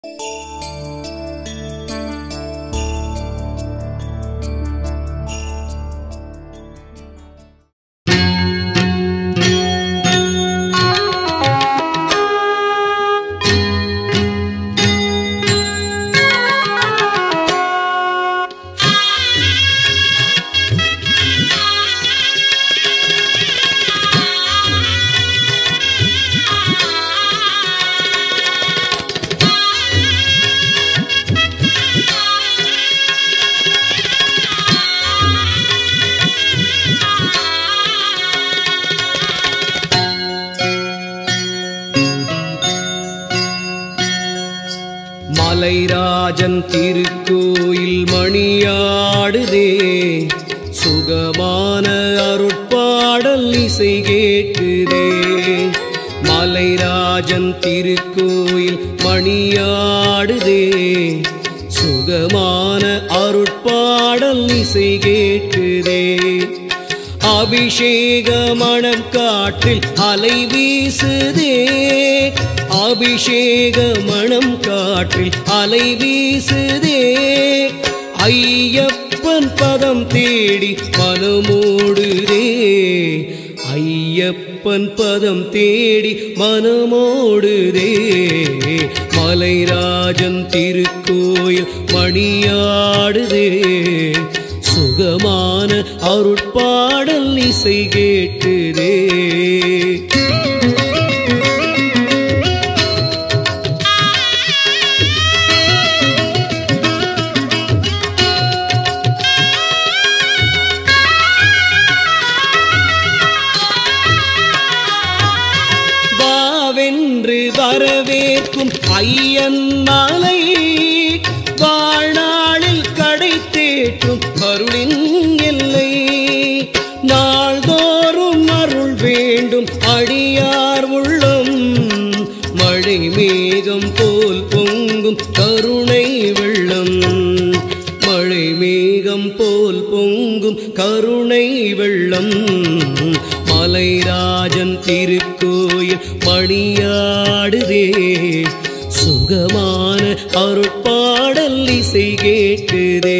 மலைராஜன் திருக்கோயில் மணியாடுதே சுகமான அருட்பாடல் இசை கேட்குதே மலைராஜன் திருக்கோயில் மணியாடுதே சுகமான அருட்பாடல் இசை கேட்குதே அபிஷேக மணம் காற்றில் அலை வீசுதே அபிஷேக மணம் காற்றில் அலை வீசுதே ஐயப்பன் பதம் தேடி மனமோடுதே ஐயப்பன் பதம் தேடி மனமோடுதே மலைராஜன் திருக்கோயில் மணியாடுதே சுகமான அருட்பாடல் இசை கேட்குதே வாவென்று வரவேற்கும் ஐயன் மாலை வாழ்நாளில் கடை தேற்றும் அருளின் எல்லை நாள்தோறும் அருள் வேண்டும் அடியார் உள்ளம் மழை மேகம் போல் பொங்கும் கருணை வெள்ளம் மழை மேகம் போல் பொங்கும் கருணை வெள்ளம் மலைராஜன் திருக்கோயில் மணியாடுதே சுகமான அருட்பாடல் இசை கேட்டுதே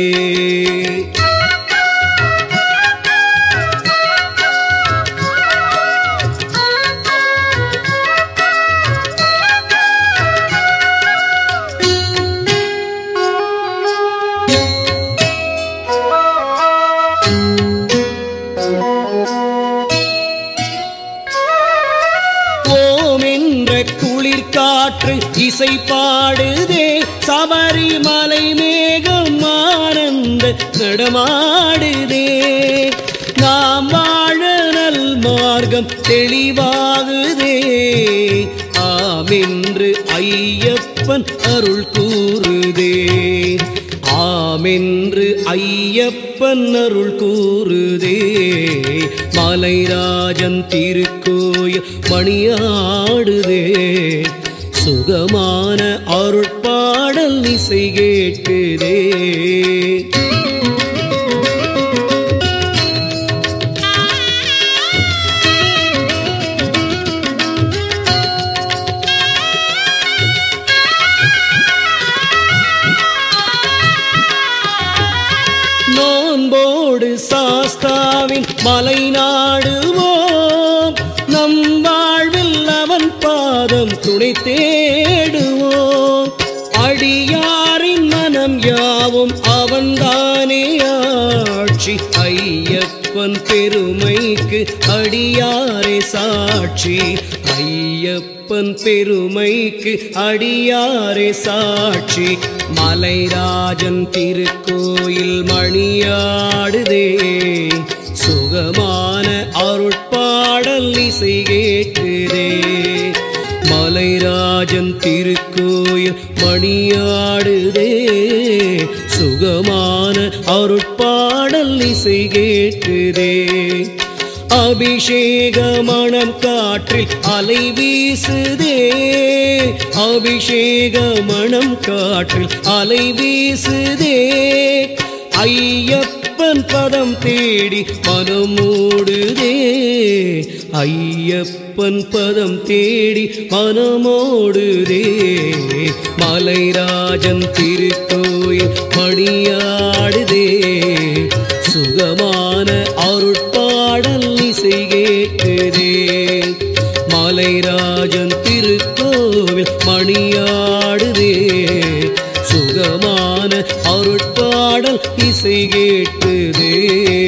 ஓம் என்ற குளிர் காற்று இசை பாடுதே சபரிமலை மேகம் ஆனந்த நடமாடுதே நாம் வாழ நல் மார்க்கம் தெளிவாகுதே ஆமென்று ஐயப்பன் அருள் கூறுதே ஆமென்று ஐயப்பன் அருள் கூறுதே மலைராஜன் திருக்கோயில் மணியாடுதே சுகமான அருட்பாடல் இசை கேட்குதே நோன்போடு சாஸ்தாவின் மலை நாடுவோம் நம் வாழ்வில் அவன் பாதம் துணை தேடுவோம் அடியாரின் மனம் யாவும் அவன்தானே ஆட்சி ஐயப்பன் பெருமைக்கு அடியாரே சாட்சி ஐயப்பன் பெருமைக்கு அடியாரே சாட்சி மலைராஜன் திருக்கோயில் மணியாடுதே சுகமான அருட்பாடல் இசை கேட்குதே மலைராஜன் திருக்கோயில் மணியாடுதே சுகமான அருட்பாடல் இசை கேட்குதே அபிஷேக மணம் காற்றில் அலை வீசுதே அபிஷேக மணம் காற்றில் அலை வீசுதே ஐயப்ப ஐயப்பன் பதம் தேடி மனமோடுதே ஐயப்பன் பதம் தேடி மனமோடுதே மலைராஜன் திருக்கோயில் மணியாடுதே சுகமான அருட்பாடல் இசை கேட்குதே மலைராஜன் திருக்கோவில் மணியாடுதே சுகமான அருட்பாடல் இசை கேட்குதே